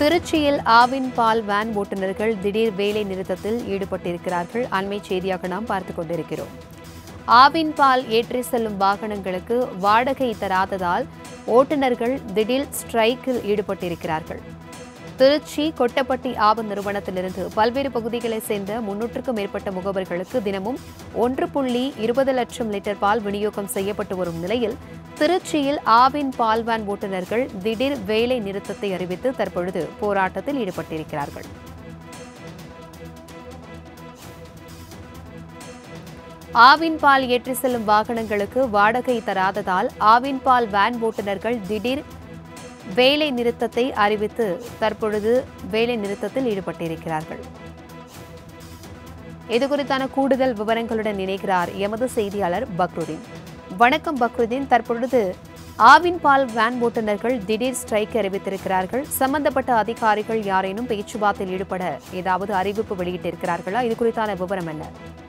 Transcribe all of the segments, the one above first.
திருச்சியில் ஆவின் பால் வேன் ஓட்டுநர்கள் திடீர் வேலை நிறுத்தத்தில் ஈடுபட்டிருக்கிறார்கள் அண்மை செய்தியாக நாம் பார்த்துக் கொண்டிருக்கிறோம் ஆவின் பால் ஏற்றி செல்லும் வாகனங்களுக்கு வாடகை தராததால் ஓட்டுநர்கள் திடீர் ஸ்ட்ரைக்கில் ஈடுபட்டிருக்கிறார்கள் திருச்சி கொட்டப்பட்டி ஆவு நிறுவனத்திலிருந்து பல்வேறு பகுதிகளைச் சேர்ந்த முன்னூற்றுக்கும் மேற்பட்ட முகவர்களுக்கு தினமும் ஒன்று புள்ளி இருபது லட்சம் லிட்டர் பால் விநியோகம் செய்யப்பட்டு வரும் நிலையில் திருச்சியில் ஆவின் பால் வேன் ஓட்டுநர்கள் திடீர் வேலை நிறுத்தத்தை அறிவித்து தற்பொழுது போராட்டத்தில் ஈடுபட்டிருக்கிறார்கள் ஆவின் பால் ஏற்றி செல்லும் வாகனங்களுக்கு வாடகை தராததால் ஆவின் பால் வேன் ஓட்டுநர்கள் திடீர் வேலை நிறுத்தத்தை அறிவித்து தற்பொழுது வேலை நிறுத்தத்தில் ஈடுபட்டிருக்கிறார்கள் இது குறித்தான கூடுதல் விவரங்களுடன் இணைகிறார் எமது செய்தியாளர் பக்ருதீன் வணக்கம் பக்ருதீன் தற்பொழுது ஆவின் பால் வேன் ஓட்டுநர்கள் திடீர் ஸ்ட்ரைக் அறிவித்திருக்கிறார்கள் சம்பந்தப்பட்ட அதிகாரிகள் யாரேனும் பேச்சுவார்த்தையில் ஈடுபட ஏதாவது அறிவிப்பு வெளியிட்டிருக்கிறார்களா இது குறித்தான விவரம் என்ன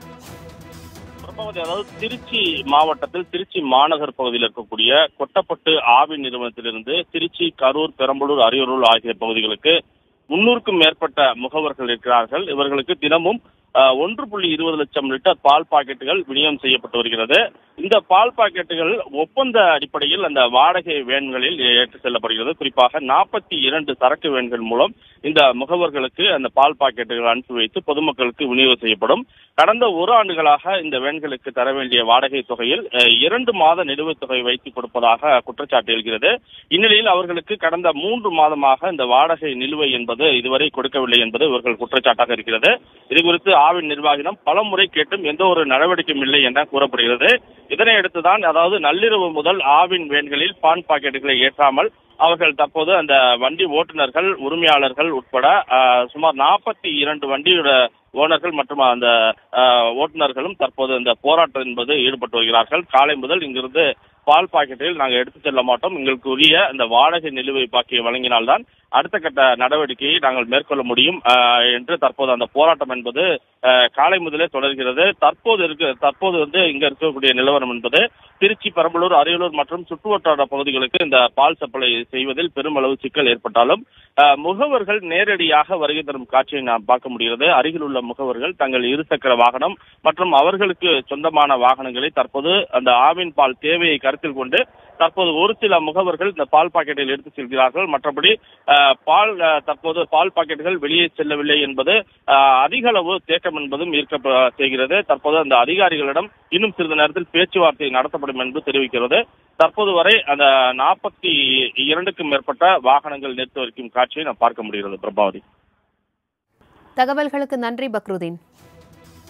பிரபாவதி அதாவது திருச்சி மாவட்டத்தில் திருச்சி மாநகர் பகுதியில் இருக்கக்கூடிய கொட்டப்பட்டு ஆவின் நிறுவனத்திலிருந்து திருச்சி கரூர் பெரம்பலூர் அரியலூர் ஆகிய பகுதிகளுக்கு முன்னூறுக்கும் மேற்பட்ட முகவர்கள் இருக்கிறார்கள் இவர்களுக்கு தினமும் அஹ், ஒன்று புள்ளி இருபது லட்சம் லிட்டர் பால் பாக்கெட்டுகள் விநியோகம் செய்யப்பட்டு வருகிறது இந்த பால் பாக்கெட்டுகள் ஒப்பந்த அடிப்படையில் அந்த வாடகை வேன்களில் ஏற்றி செல்லப்படுகிறது குறிப்பாக நாற்பத்தி இரண்டு சரக்கு வேன்கள் மூலம் இந்த முகவர்களுக்கு அந்த பால் பாக்கெட்டுகள் அனுப்பி வைத்து பொதுமக்களுக்கு விநியோகம் செய்யப்படும் கடந்த ஒரு ஆண்டுகளாக இந்த வேன்களுக்கு தர வேண்டிய வாடகை தொகையில் அஹ், இரண்டு மாத நிலுவைத் தொகை வைத்து கொடுப்பதாக குற்றச்சாட்டு எழுகிறது இந்நிலையில் அவர்களுக்கு கடந்த மூன்று மாதமாக இந்த வாடகை நிலுவை என்பது இதுவரை கொடுக்கவில்லை என்பது இவர்கள் குற்றச்சாட்டாக இருக்கிறது இது குறித்து ஆவின் நிர்வாகிடம் பல முறை கேட்டும் எந்த ஒரு நடவடிக்கையும் இல்லை என கூறப்படுகிறது இதனை அடுத்துதான் அதாவது நள்ளிரவு முதல் ஆவின் வேன்களில் பான் பாக்கெட்டுகளை ஏற்றாமல் அவர்கள் தற்போது அந்த வண்டி ஓட்டுநர்கள் உரிமையாளர்கள் உட்பட அஹ், சுமார் நாற்பத்தி இரண்டு வண்டியோட ஓனர்கள் மற்றும் அந்த அஹ், ஓட்டுநர்களும் தற்போது இந்த போராட்டம் என்பது ஈடுபட்டு வருகிறார்கள் காலை முதல் இங்கிருந்து பால் பாக்கெட்டில் நாங்கள் எடுத்துச் செல்ல மாட்டோம் எங்களுக்கு உரிய அந்த வாடகை நிலுவை பாக்கியை வழங்கினால்தான் அடுத்த கட்ட நடவடிக்கையை நாங்கள் மேற்கொள்ள முடியும் அஹ், என்று தற்போது அந்த போராட்டம் என்பது அஹ், காலை முதலே தொடர்கிறது தற்போது இருக்கு தற்போது வந்து இங்க இருக்கக்கூடிய நிலவரம் என்பது திருச்சி பெரம்பலூர் அரியலூர் மற்றும் சுற்றுவட்டார பகுதிகளுக்கு இந்த பால் சப்ளை செய்வதில் பெருமளவு சிக்கல் ஏற்பட்டாலும் அஹ், முகவர்கள் நேரடியாக வருகை தரும் காட்சியை நாம் பார்க்க முடிகிறது அருகில் உள்ள முகவர்கள் தங்கள் இருசக்கர வாகனம் மற்றும் அவர்களுக்கு சொந்தமான வாகனங்களை தற்போது அந்த ஆவின் பால் தேவையை கருத்தில் கொண்டு தற்போது ஒரு சில முகவர்கள் இந்த பால் பாக்கெட்டில் எடுத்து செல்கிறார்கள் மற்றபடி அஹ், பால் அஹ், தற்போது பால் பாக்கெட்டுகள் வெளியே செல்லவில்லை என்பது அஹ், அதிக அளவு தேக்கம் என்பதும் ஈர்க்க செய்கிறது தற்போது அந்த அதிகாரிகளிடம் இன்னும் சிறிது நேரத்தில் பேச்சுவார்த்தை நடத்தப்படும் என்று தெரிவிக்கிறது தற்போது வரை அந்த நாற்பத்தி இரண்டுக்கும் மேற்பட்ட வாகனங்கள் நிறுத்தி வைக்கும் காட்சியை நாம் பார்க்க முடிகிறது பிரபாவதி தகவல்களுக்கு நன்றி பக்ருதீன்